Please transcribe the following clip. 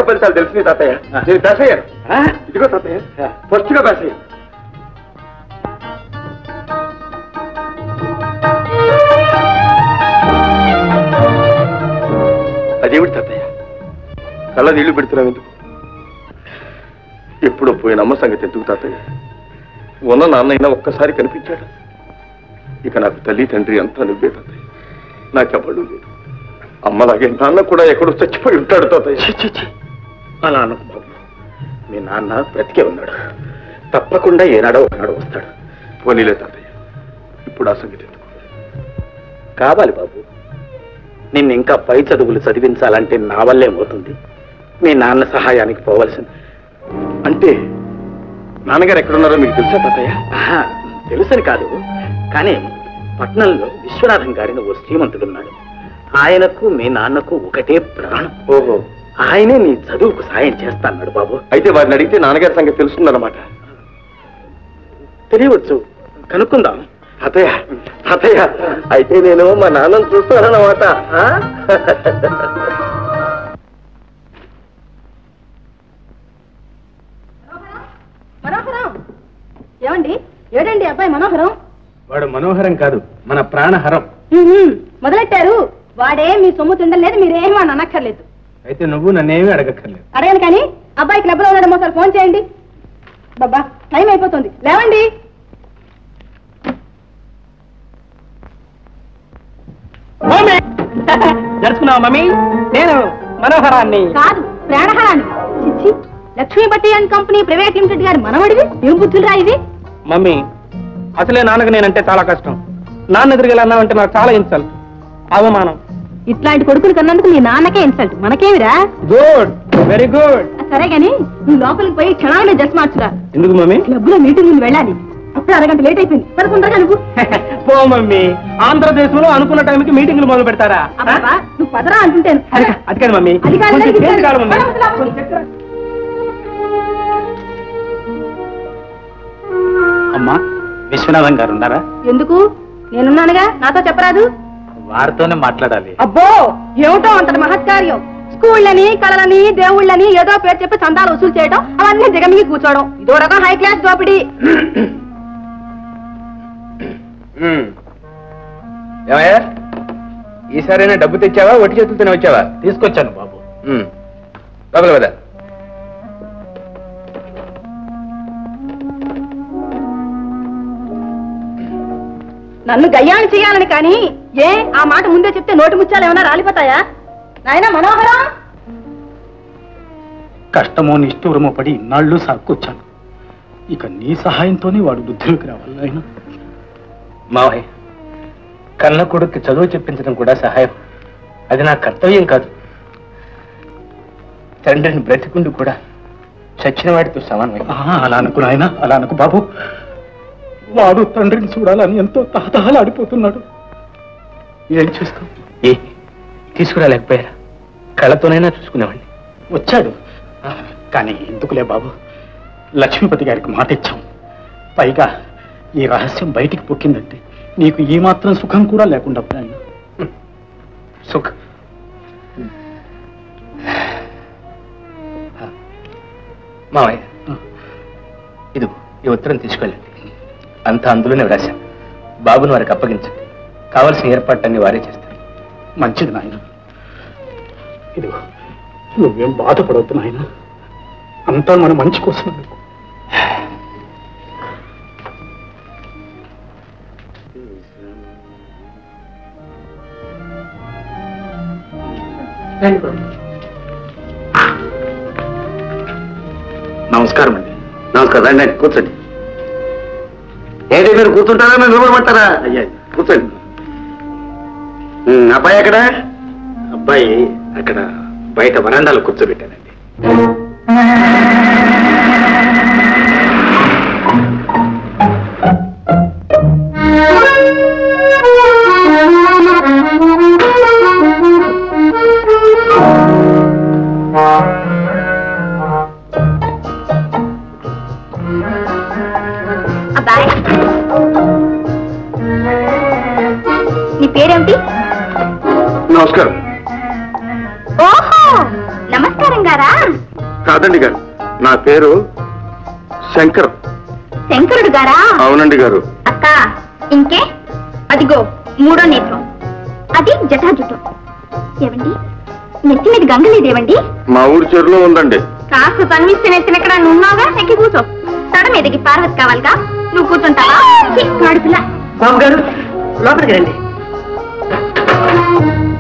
కష్ట ఫలితాలు తెలిసింది తాతయ్య నేను పాస్ అయ్యాను ఇదిగో తాతయ్య ఫస్ట్ గా పాస్ అయ్యాను అదేమిటి తాతయ్య కళ్ళ నీళ్లు పెడుతున్నావు ఎందుకు ఎప్పుడో పోయిన అమ్మ సంగతి ఎందుకు తాతయ్య ఉన్న నాన్నైనా ఒక్కసారి కనిపించాడు ఇక నాకు తల్లి తండ్రి అంతా నువ్వే తాతయ్య నాకెవ్వడు లేదు అమ్మలాగే నాన్న కూడా ఎక్కడో చచ్చిపోయి ఉంటాడు తాతయ్య అలా అనకు బాబు మీ నాన్న బ్రతికే ఉన్నాడు తప్పకుండా ఏనాడో ఒకనాడు వస్తాడు పోనీలే తాతయ్య ఇప్పుడు ఆ సంగతి ఎందుకు కావాలి బాబు నిన్ను ఇంకా పై చదువులు చదివించాలంటే నా వల్లే అవుతుంది మీ నాన్న సహాయానికి పోవలసింది అంటే నాన్నగారు ఎక్కడున్నారో మీకు తెలుసా తాతయ్య ఆహా, తెలుసని కాదు కానీ పట్నంలో విశ్వనాథం గారిని ఓ శ్రీమంతుడున్నాడు ఆయనకు మీ నాన్నకు ఒకటే ప్రాణం ఓహో ఆయనే నీ చదువుకు సాయం చేస్తాన్నాడు బాబు అయితే వారిని అడిగితే నాన్నగారి సంగతి తెలుస్తుందన్నమాట తెలియవచ్చు కనుక్కుందాం తాతయ్య తాతయ్య అయితే నేను మా నాన్నను చూస్తానన్నమాట ఆ? మనోహరం ఏమండి ఏడండి అబ్బాయి మనోహరం వాడు మనోహరం కాదు మన ప్రాణహరం ఉహుం, మొదలెట్టారు వాడే మీ సొమ్ము తిండలేదు మీరేం అని అనక్కర్లేదు అయితే నువ్వు నన్నేమీ అడగక్కర్లేదు అడగను కానీ అబ్బాయి క్లబ్ లో ఉన్నాడేమో సార్ ఫోన్ చేయండి బాబా టైం అయిపోతుంది లేవండి జరుచుకున్నావా మమ్మీ నేను మనోహరాన్ని కాదు ప్రాణహారాన్ని చిచ్చి లక్ష్మీ బట్టి అండ్ కంపెనీ ప్రైవేట్ లిమిటెడ్ గారి మనవడివి ఏం బుద్ధులురా ఇవి మమ్మీ అసలే నాన్నకు నేనంటే చాలా కష్టం నాన్న ఎదురుగా అన్నావంటే నాకు చాలా ఇన్సల్ట్ అవమానం ఇట్లాంటి కొడుకులు కన్నందుకు నీ నాన్నకే ఇన్సల్ట్ మనకేమిరా గుడ్ వెరీ గుడ్ సరే గాని నువ్వు లోపలికి పోయి క్షణాలనే డ్రెస్ మార్చురా ఎందుకు మమ్మీ క్లబ్ లో మీటింగ్ ఉంది వెళ్ళాలి అప్పుడు అరగంట లేట్ అయిపోయింది పదకొండగా నువ్వు పో మమ్మీ ఆంధ్రదేశంలో అనుకున్న టైంకి మీటింగ్లు మొదలు పెడతారా అబ్బా, నువ్వు పదరా అంటుంటాను అది కా- అది కాదు మమ్మీ అది కాదు, కొంచెం ఇది చేంజ్ కాదు. కావాలి మమ్మీ. పద, పద, పద. కొంచెం చెప్తారా? అమ్మా విశ్వనాథం గారు ఉన్నారా ఎందుకు నేనున్నానుగా నాతో చెప్పరాదు వారితోనే మాట్లాడాలి అబ్బో ఏమిటో అంతటి మహత్కార్యం స్కూళ్ళని కళలని దేవుళ్ళని ఏదో పేరు చెప్పి చందాలు వసూలు చేయడం అవన్నీ దిగమిగి కూర్చోవడం ఇదో రకం హై క్లాస్ దోపిడీ ఏమయ్యా ఈసారైనా డబ్బు తెచ్చావా ఒట్టి చేతులతోనే వచ్చావా తీసుకొచ్చాను బాబు ఉమ్. లోపల కదా నన్ను గయ్యాన్ని చేయాలని కానీ ఏ ఆ మాట ముందే చెప్తే నోటి ముత్యాలు ఏమైనా రాలిపోతాయా నాయనా మనోహరం కష్టమో నిష్ఠూరమో పడి ఇన్నాళ్ళు సాక్కొచ్చాను ఇక నీ సహాయంతోనే వాడు బుద్ధిలోకి రావాలి ఆయన మావయ్య కన్న కొడుక్కి చదువు చెప్పించడం కూడా సహాయం అది నా కర్తవ్యం కాదు తండ్రిని బ్రతికుండు కూడా చచ్చిన వాడితో సమానమే అలా అనుకు నాయన అలా అనుకు బాబు వాడు తండ్రిని చూడాలని ఎంతో తహతహలాడిపోతున్నాడు ఏం చేస్తాం ఏ తీసుకురాలేకపోయారా కళ్ళతోనైనా చూసుకునేవాడిని వచ్చాడు కానీ ఎందుకులే బాబు లక్ష్మీపతి గారికి మాట ఇచ్చాం పైగా ఈ రహస్యం బయటికి పొక్కిందంటే నీకు ఈ మాత్రం సుఖం కూడా లేకుండా పోయాను సుఖ్ మావయ్య ఇది ఈ ఉత్తరం తీసుకెళ్ళండి అంతా అందులోనే వ్రాశాం బాబుని వారికి అప్పగించండి కావలసిన ఏర్పాట్లన్నీ వారే చేస్తారు మంచిది నాయన ఇదిగో నువ్వేం బాధపడవద్దు నాయన అంతా మన మంచి కోసం అనుకో. నమస్కారం అండి నమస్కారం రండి రండి, కూర్చోండి ఏంటి మీరు కూర్చుంటారా మీరు నిలబడమంటారా అయ్యా కూర్చోండి ఉమ్, అబ్బాయి ఎక్కడ అబ్బాయి అక్కడ బయట వరండాలో కూర్చోబెట్టానండి అబ్బాయ్ నీ పేరేమిటి నమస్కారం ఓహో నమస్కారం గారా కాదండి గారు నా పేరు శంకర్ శంకరుడు గారా అవునండి గారు అక్క ఇంకే అదిగో మూడో నేత్రం అది జటాజుటం ఏవండి నెత్తి మీద గంగ లేదేవండి మా ఊరి చెరులో ఉందండి కాస్త తన్విస్తే నెత్తిన ఎక్కడ నున్నావుగా ఎక్కి కూర్చో తడ మీదకి పార్వతి కావాలిగా నువ్వు కూర్చుంటావా ఛీ, వాడి పిల్ల బాబు గారు లోపలికి రండి